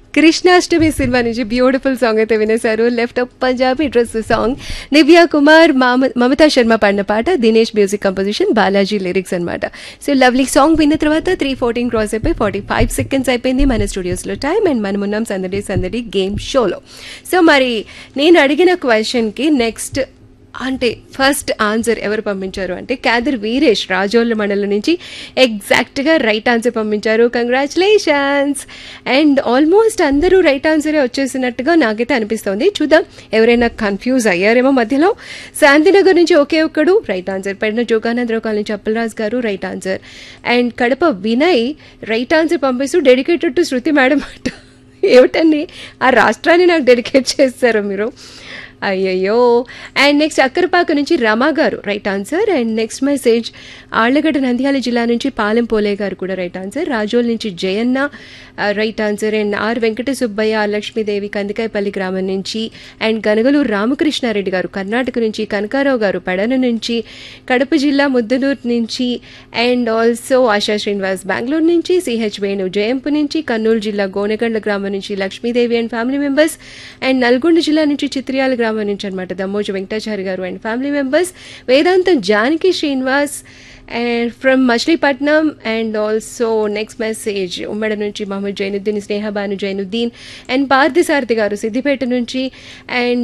Krishnashtami cinema నుంచి beautiful song అయితే వినేశారు left up Punjabi dress song Divya Kumar మామ- మమతా శర్మ పాడిన పాట Dinesh music composition Balaji lyrics అనమాట సో లవ్లీ సాంగ్ విన్న తర్వాత త్రీ ఫోర్టీన్ క్రాస్ అయిపోయి ఫార్టీ ఫైవ్ సెకండ్స్ అయిపోయింది మన స్టూడియోస్లో టైం అండ్ మనం ఉన్నాం సందడి సందడి గేమ్ షోలో సో మరి నేను అడిగిన క్వశ్చన్కి నెక్స్ట్ అంటే ఫస్ట్ ఆన్సర్ ఎవరు పంపించారు అంటే క్యాదర్ వీరేష్ రాజోళ్ళ మండలం నుంచి ఎగ్జాక్ట్గా రైట్ ఆన్సర్ పంపించారు కంగ్రాచులేషన్స్ అండ్ ఆల్మోస్ట్ అందరూ రైట్ ఆన్సరే వచ్చేసినట్టుగా నాకైతే అనిపిస్తోంది చూద్దాం ఎవరైనా కన్ఫ్యూజ్ అయ్యారేమో మధ్యలో శాంతినగర్ నుంచి ఒకే ఒక్కడు రైట్ ఆన్సర్ పెడిన జోగానందరావు కాలనీ చప్పలరాజు గారు right answer and Kadapa Vinay right answer పంపిస్తూ డెడికేటెడ్ టు శృతి మేడం అంట ఏమిటండి ఆ రాష్ట్రాన్ని నాకు డెడికేట్ చేస్తారు మీరు అయ్యయ్యో అండ్ నెక్స్ట్ అక్కరపాక నుంచి రమా గారు right answer and next message Allagadda Nandyal జిల్లా నుంచి పాలెం పోలే గారు కూడా రైట్ ఆన్సర్ రాజోల్ నుంచి Jayanna right answer and R Venkata Subbaiah Lakshmidevi Kandikayapalli గ్రామం నుంచి అండ్ గనగలూరు రామకృష్ణారెడ్డి గారు కర్ణాటక నుంచి కనకారావు గారు పెడన నుంచి కడప జిల్లా ముద్దనూరు నుంచి అండ్ ఆల్సో ఆశా శ్రీనివాస్ బెంగళూరు నుంచి సిహెచ్ వేణు జయంపు నుంచి కర్నూలు జిల్లా గోనెగండ్ల గ్రామం నుంచి Lakshmidevi and family members and Nalgonda జిల్లా నుంచి చిత్రియాల గ్రామం నుంచి అనమాట దమ్మోజు వెంకటాచారి గారు and family members Vedantam Janaki Srinivas and from Machilipatnam and also next message ఉమ్మడి నుంచి మహమ్మద్ జైనుద్దీన్ స్నేహబాను జైనుద్దీన్ అండ్ పార్థసారథి గారు సిద్దిపేట నుంచి అండ్